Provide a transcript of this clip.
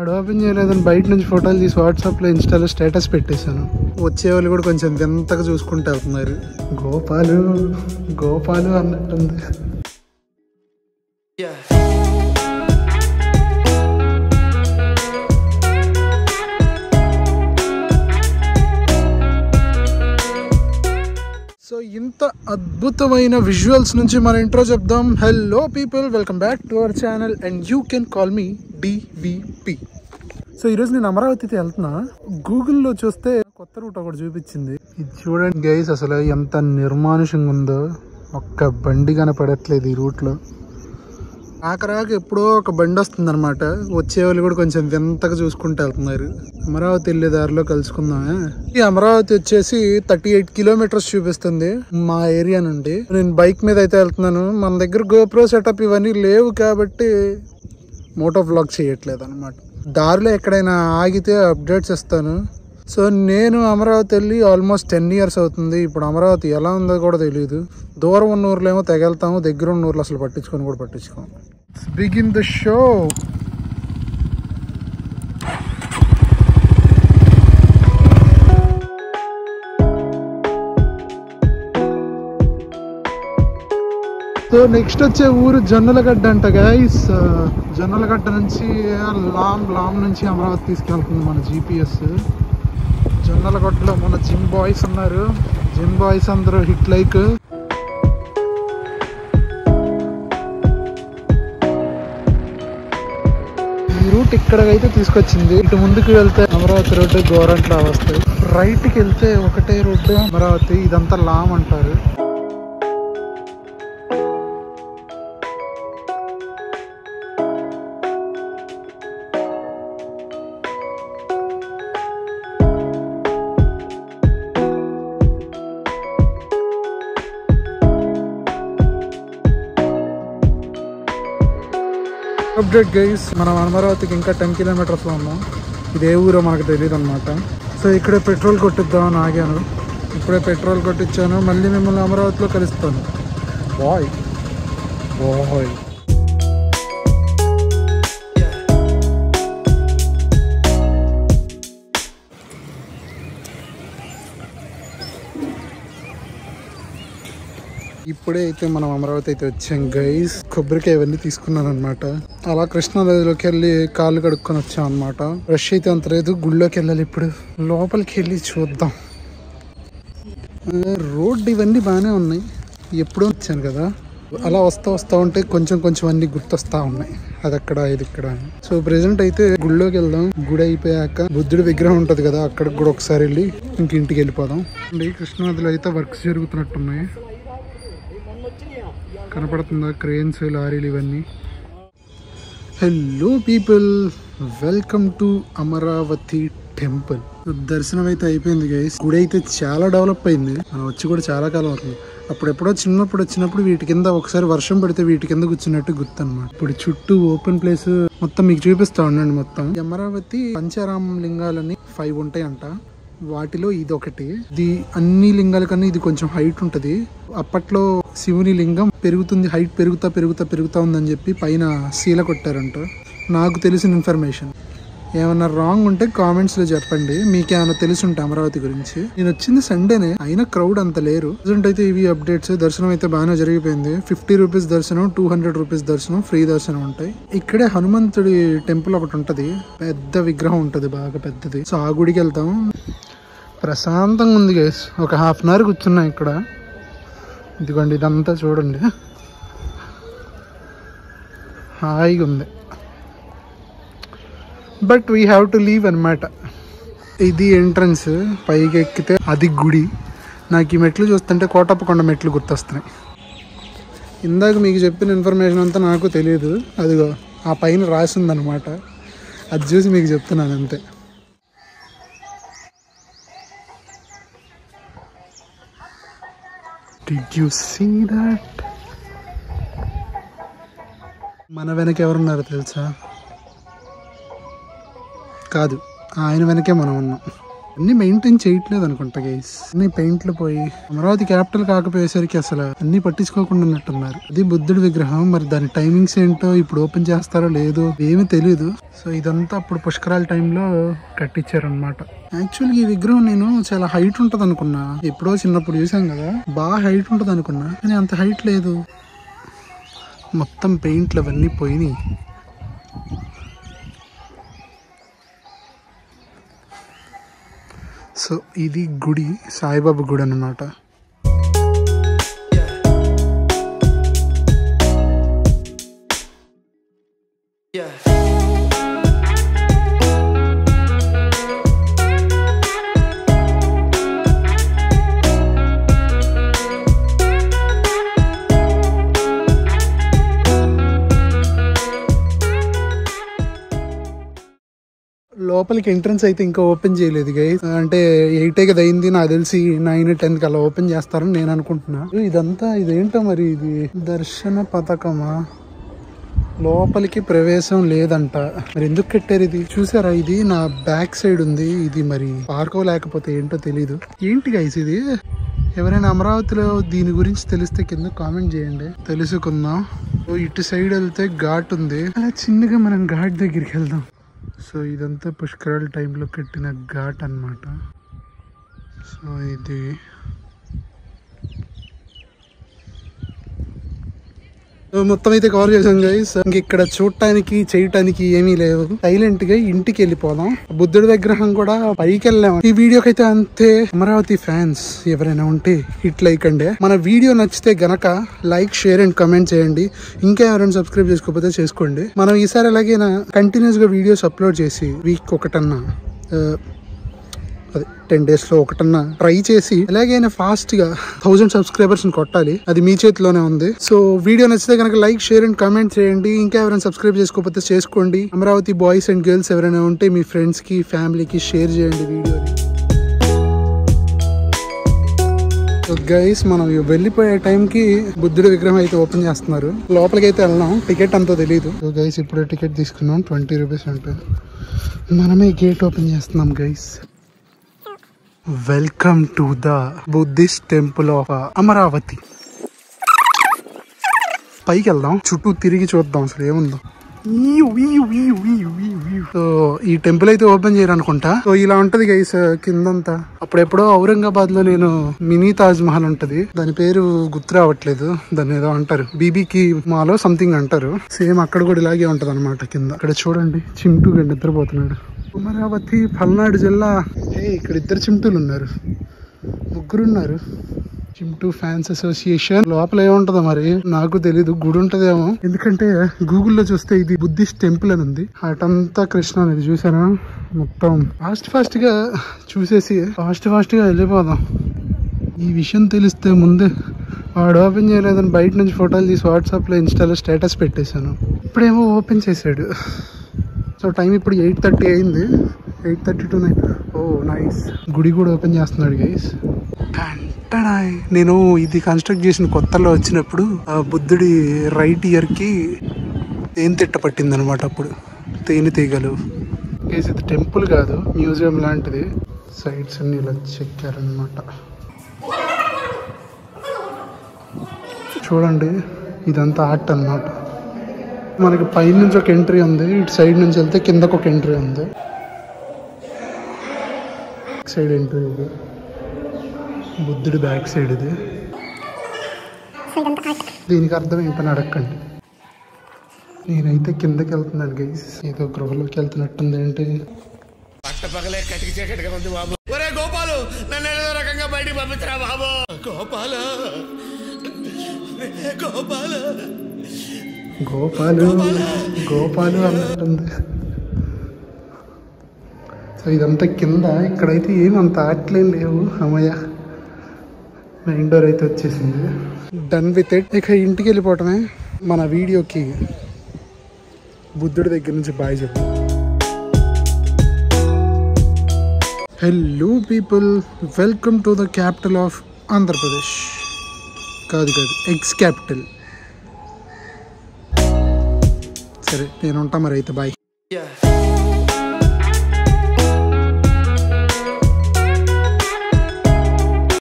వాడు ఓపెన్ చేయలేదని బయట నుంచి ఫోటోలు తీసి వాట్సాప్లో ఇన్స్టాలో స్టేటస్ పెట్టేశాను వచ్చే వాళ్ళు కూడా కొంచెం వింతగా చూసుకుంటూ వెళ్తున్నారు గోపాలు గోపాలు అన్నట్టుంది సో ఇంత అద్భుతమైన విజువల్స్ నుంచి మన ఇంట్రో చెప్దాం hello people welcome back to our channel and you can call me DVP so ఈరోజు నేను అమరావతికి వెళ్తున్నా గూగుల్లో చూస్తే కొత్త రూట్ ఒకటి చూపించింది ఇది చూడండి గైస్ అసలు ఎంత నిర్మానుషంగా ఉందో ఒక్క బండి కనపడట్లేదు ఈ రూట్లో ఆఖరాక ఎప్పుడో ఒక బండి వస్తుంది అనమాట వచ్చేవాళ్ళు కూడా కొంచెం వింతగా చూసుకుంటూ వెళ్తున్నారు అమరావతి వెళ్ళే దారిలో కలుసుకుందామా ఈ అమరావతి వచ్చేసి థర్టీ ఎయిట్ కిలోమీటర్స్ చూపిస్తుంది మా ఏరియా నుండి నేను బైక్ మీద అయితే వెళ్తున్నాను మన దగ్గర గోప్రో సెటప్ ఇవన్నీ లేవు కాబట్టి మోటో వ్లాగ్ చేయట్లేదు అనమాట దారిలో ఎక్కడైనా ఆగితే అప్డేట్స్ ఇస్తాను సో నేను అమరావతి వెళ్ళి ఆల్మోస్ట్ టెన్ ఇయర్స్ అవుతుంది ఇప్పుడు అమరావతి ఎలా ఉందో కూడా తెలియదు దూరం ఉన్న ఊర్లో ఏమో తెగెళ్తాము దగ్గర ఉన్న ఊర్లో అసలు పట్టించుకొని కూడా పట్టించుకోము begin the show so next వచ్చే ఊరు జొన్నలగడ్డ అంట గైస్ జొన్నలగడ్డ నుంచి లామ్ లామ్ నుంచి అమరావతి తీసుకెళ్తుంది మన జీపీఎస్ జొన్నలగడ్డలో మన జిమ్ బాయ్స్ ఉన్నారు జిమ్ బాయ్స్ అందరూ హిట్ లైక్ ఈ రూట్ ఇక్కడికైతే తీసుకొచ్చింది ఇటు ముందుకు వెళ్తే అమరావతి రోడ్డు గోరంట్లా వస్తాయి రైట్కి వెళ్తే ఒకటే రోడ్డు అమరావతి ఇదంతా లామ్ అంటారు అప్డేట్ గైస్ మనం అమరావతికి ఇంకా టెన్ కిలోమీటర్స్లో ఉన్నాం ఇదే ఊరో మనకు తెలియదు అనమాట సో ఇక్కడే పెట్రోల్ కొట్టిద్దామని ఆగాను ఇప్పుడే పెట్రోల్ కొట్టించాను మళ్ళీ మిమ్మల్ని అమరావతిలో కలుస్తాను బాయ్ బాయ్ ఇప్పుడే అయితే మనం అమరావతి అయితే వచ్చాం గైస్ కొబ్బరికాయ ఇవన్నీ తీసుకున్నాను అనమాట అలా కృష్ణా నదిలోకి వెళ్ళి కాళ్ళు కడుక్కొని వచ్చాం అనమాట రష్ అయితే అంత లేదు గుళ్ళోకి వెళ్ళాలి ఇప్పుడు లోపలికి వెళ్ళి చూద్దాం రోడ్ ఇవన్నీ బాగానే ఉన్నాయి ఎప్పుడూ వచ్చాను కదా అలా వస్తా వస్తా ఉంటే కొంచెం కొంచెం అన్ని గుర్తొస్తా ఉన్నాయి అది అక్కడ ఇది ఇక్కడ అని. సో ప్రెసెంట్ అయితే గుళ్ళోకి వెళ్దాం గుడి అయిపోయాక బుద్ధుడి విగ్రహం ఉంటది కదా అక్కడికి కూడా ఒకసారి వెళ్ళి ఇంక ఇంటికి వెళ్ళిపోదాం అండి కృష్ణానదిలో అయితే వర్క్స్ జరుగుతున్నట్టున్నాయి కనపడుతుందా క్రేన్స్ లారీలు ఇవన్నీ hello people welcome to Amaravati temple దర్శనం అయితే అయిపోయింది గైస్ గుడి అయితే చాలా డెవలప్ అయింది మనం వచ్చి కూడా చాలా కాలం అవుతుంది అప్పుడు ఎప్పుడో చిన్నప్పుడు వచ్చినప్పుడు వీటి కింద ఒకసారి వర్షం పడితే వీటి కింద కూర్చున్నట్టు గుర్తు అనమాట ఇప్పుడు చుట్టూ ఓపెన్ ప్లేస్ మొత్తం మీకు చూపిస్తా ఉండండి మొత్తం ఈ అమరావతి పంచారామ లింగాలని ఫైవ్ ఉంటాయి అంట వాటిలో ఇది ఒకటి ఇది అన్ని లింగాల కన్నా ఇది కొంచెం హైట్ ఉంటది అప్పట్లో శివుని లింగం పెరుగుతుంది హైట్ పెరుగుతా పెరుగుతా పెరుగుతా ఉందని చెప్పి పైన శీల కొట్టారంట నాకు తెలిసిన ఇన్ఫర్మేషన్ ఏమన్నా రాంగ్ ఉంటే కామెంట్స్ లో చెప్పండి మీకేమైనా తెలిసి ఉంటే అమరావతి గురించి నేను వచ్చింది సండేనే అయినా క్రౌడ్ అంత లేరు ప్రజెంట్ అయితే ఇవి అప్డేట్స్ దర్శనం అయితే బాగానే జరిగిపోయింది ఫిఫ్టీ రూపీస్ దర్శనం టూ హండ్రెడ్ రూపీస్ దర్శనం ఫ్రీ దర్శనం ఉంటాయి ఇక్కడే హనుమంతుడి టెంపుల్ ఒకటి ఉంటది పెద్ద విగ్రహం ఉంటది బాగా పెద్దది సో ఆ గుడికి వెళ్తాం ప్రశాంతంగా ఉంది గైస్ ఒక హాఫ్ అన్ అవర్ కూర్చున్నా ఇక్కడ ఇదిగోండి ఇదంతా చూడండి హాయిగా ఉంది but we have to leave అనమాట ఇది ఎంట్రన్స్ పైకి ఎక్కితే అది గుడి నాకు ఈ మెట్లు చూస్తుంటే కోటప్పకొండ మెట్లు గుర్తొస్తున్నాయి ఇందాక మీకు చెప్పిన ఇన్ఫర్మేషన్ అంతా నాకు తెలియదు అదిగో ఆ పైన రాసిందనమాట అది చూసి మీకు చెప్తున్నాను అంతే Did you see that? మన వెనక ఎవరున్నారో తెలుసా కాదు ఆయన వెనకే మనం ఉన్నాం అన్ని మెయింటైన్ చేయట్లేదు అనుకుంటా గైస్ అన్ని పెయింట్లు పోయి అమరావతి క్యాపిటల్ కాకపోయేసరికి అసలు అన్ని పట్టించుకోకుండా ఉన్నట్టున్నారు అది బుద్ధుడి విగ్రహం మరి దాని టైమింగ్స్ ఏంటో ఇప్పుడు ఓపెన్ చేస్తారో లేదో ఏమీ తెలియదు సో ఇదంతా అప్పుడు పుష్కరాల టైంలో కట్టించారనమాట యాక్చువల్గా ఈ విగ్రహం నేను చాలా హైట్ ఉంటది అనుకున్నా ఎప్పుడో చిన్నప్పుడు చూసాం కదా బాగా హైట్ ఉంటది అనుకున్నా కానీ అంత హైట్ లేదు మొత్తం పెయింట్లు అవన్నీ పోయినాయి సో ఇది గుడి సాయిబాబా గుడి అన్నమాట Yeah. లోపలికి ఎంట్రన్స్ అయితే ఇంకా ఓపెన్ చేయలేదు గైస్ అంటే ఎయిటే కదా అయింది నాకు తెలిసి నైన్ టెన్ కి అలా ఓపెన్ చేస్తారని నేను అనుకుంటున్నా ఇదంతా ఇదేంటో మరి ఇది దర్శన పథకమా లోపలికి ప్రవేశం లేదంట మరి ఎందుకు కట్టారు ఇది చూసారా ఇది నా బ్యాక్ సైడ్ ఉంది ఇది మరి పార్కో లేకపోతే ఏంటో తెలీదు ఏంటి గైస్ ఇది ఎవరైనా అమరావతిలో దీని గురించి తెలిస్తే కింద కామెంట్ చేయండి తెలుసుకుందాం ఓ ఇటు సైడ్ వెళ్తే ఘాట్ ఉంది అలా చిన్నగా మనం ఘాట్ దగ్గరికి వెళ్దాం సో ఇదంతా పుష్కరాల టైంలో కట్టిన ఘాట్ అన్నమాట సో ఇది సో మొత్తం అయితే కవర్ చేసాం గైస్ ఇంక ఇక్కడ చూడటానికి చేయటానికి ఏమీ లేవు సైలెంట్ గా ఇంటికి వెళ్ళిపోదాం బుద్ధుడి విగ్రహం కూడా పైకి వెళ్ళాం ఈ వీడియోకి అయితే అంతే అమరావతి ఫ్యాన్స్ ఎవరైనా ఉంటే హిట్ లైక్ అండి మన వీడియో నచ్చితే గనక లైక్ షేర్ అండ్ కమెంట్ చేయండి ఇంకా ఎవరైనా సబ్స్క్రైబ్ చేసుకోకపోతే చేసుకోండి మనం ఈసారి ఎలాగైనా కంటిన్యూస్ గా వీడియోస్ అప్లోడ్ చేసి వీక్ ఒకటన్నా ఆ, అదే టెన్ డేస్ లో ఒకటన్నా ట్రై చేసి ఎలాగైనా ఫాస్ట్ గా థౌసండ్ సబ్స్క్రైబర్స్ కొట్టాలి అది మీ చేతిలోనే ఉంది సో వీడియో నచ్చితే కనుక లైక్ షేర్ అండ్ కామెంట్ చేయండి ఇంకా ఎవరైనా సబ్స్క్రైబ్ చేసుకోకపోతే చేసుకోండి అమరావతి బాయ్స్ అండ్ గర్ల్స్ ఎవరైనా ఉంటే మీ ఫ్రెండ్స్ కి ఫ్యామిలీకి షేర్ చేయండి వీడియోని గైస్ మనం వెళ్ళిపోయే టైంకి బుద్ధుడి విగ్రహం అయితే ఓపెన్ చేస్తున్నారు లోపలికి అయితే వెళ్దాం టికెట్ అంతా తెలియదు సో గైస్ ఇప్పుడే టికెట్ తీసుకున్నాం ట్వంటీ రూపీస్ అంటే మనమే గేట్ ఓపెన్ చేస్తున్నాం guys welcome to the Buddhist temple of Amaravati పైకి వెళ్దాం చుట్టూ తిరిగి చూద్దాం అసలు ఏముందో ఈయు, ఈయు, ఈయు, ఈయు, ఈయు, ఈయు. సో ఈ టెంపుల్ అయితే ఓపెన్ చేయరు అనుకుంటా సో ఇలా ఉంటది గైస్ కిందంతా అప్పుడెప్పుడో ఔరంగాబాద్ లో నేను మినీ తాజ్ మహల్ ఉంటది దాని పేరు గుర్తు రావట్లేదు దాన్ని ఏదో అంటారు బీబీకి మాలో సంథింగ్ అంటారు సేమ్ అక్కడ కూడా ఇలాగే ఉంటది అనమాట కింద ఇక్కడ చూడండి చింటూ గండి నిద్రపోతున్నాడు అమరావతి పల్నాడు జిల్లా ఏ ఇక్కడ ఇద్దరు చింటూలు ఉన్నారు ముగ్గురు ఉన్నారు చిమ్టు ఫ్యాన్స్ అసోసియేషన్ లోపల ఏముంటదో మరి నాకు తెలీదు గుడి ఉంటదేమో ఎందుకంటే గూగుల్లో చూస్తే ఇది బుద్ధిస్ట్ టెంపుల్ అని ఉంది అటంతా కృష్ణ అనేది చూసారా మొత్తం ఫాస్ట్ ఫాస్ట్ గా చూసేసి ఫాస్ట్ ఫాస్ట్ గా వెళ్ళిపోదాం ఈ విషయం తెలిస్తే ముందే వాడు ఓపెన్ చేయలేదని బయట నుంచి ఫోటోలు తీసి వాట్సాప్లో ఇన్స్టాలో స్టేటస్ పెట్టేశాను ఇప్పుడేమో ఓపెన్ చేశాడు సో టైం ఇప్పుడు ఎయిట్ థర్టీ అయింది eight thirty to nine oh nice గుడి కూడా ఓపెన్ చేస్తున్నాడు గైస్ నేను ఇది కన్స్ట్రక్ట్ చేసిన కొత్తలో వచ్చినప్పుడు ఆ బుద్ధుడి రైట్ ఇయర్ కి తేనె తిట్ట పట్టింది అనమాట అప్పుడు తేనె తీగలు గైస్ ఇది టెంపుల్ కాదు మ్యూజియం లాంటిది సైడ్స్ అన్ని ఇలా చెక్కారనమాట చూడండి ఇదంతా ఆర్ట్ అన్నమాట మనకి పైనుంచి ఒక ఎంట్రీ ఉంది ఇటు సైడ్ నుంచి వెళ్తే కిందకు ఒక ఎంట్రీ ఉంది సైడ్ ఎంట్రీ ఇది బుద్ధుడి బ్యాక్ సైడ్ ఇది దీనికి అర్థం ఏంటని అడగండి నేనైతే కిందకి వెళ్తున్నాను గైస్ ఏదో గృహలోకి వెళ్తున్నట్టుంది ఏంటి పట్టపగలే కటికి చీకటిగా ఉంది బాబు ఒరే గోపాలు నన్ను ఏదో రకంగా బయటికి పంపించరా బాబు గోపాల గోపాల గోపాలు గోపాలు అన్నట్టుంది సో ఇదంతా కింద ఇక్కడైతే ఏం అంత ఆటలేం లేవు అమ్మయ్య మెయిన్ డోర్ అయితే వచ్చేసింది డన్ విత్ ఇట్ ఇక ఇంటికి వెళ్ళిపోవటమే మన వీడియోకి బుద్ధుడి దగ్గర నుంచి బాయ్ చెప్పు hello people welcome to the capital of Andhra Pradesh కాదు కాదు ఎక్స్ క్యాపిటల్ సరే నేను ఉంటా మరి అయితే బాయ్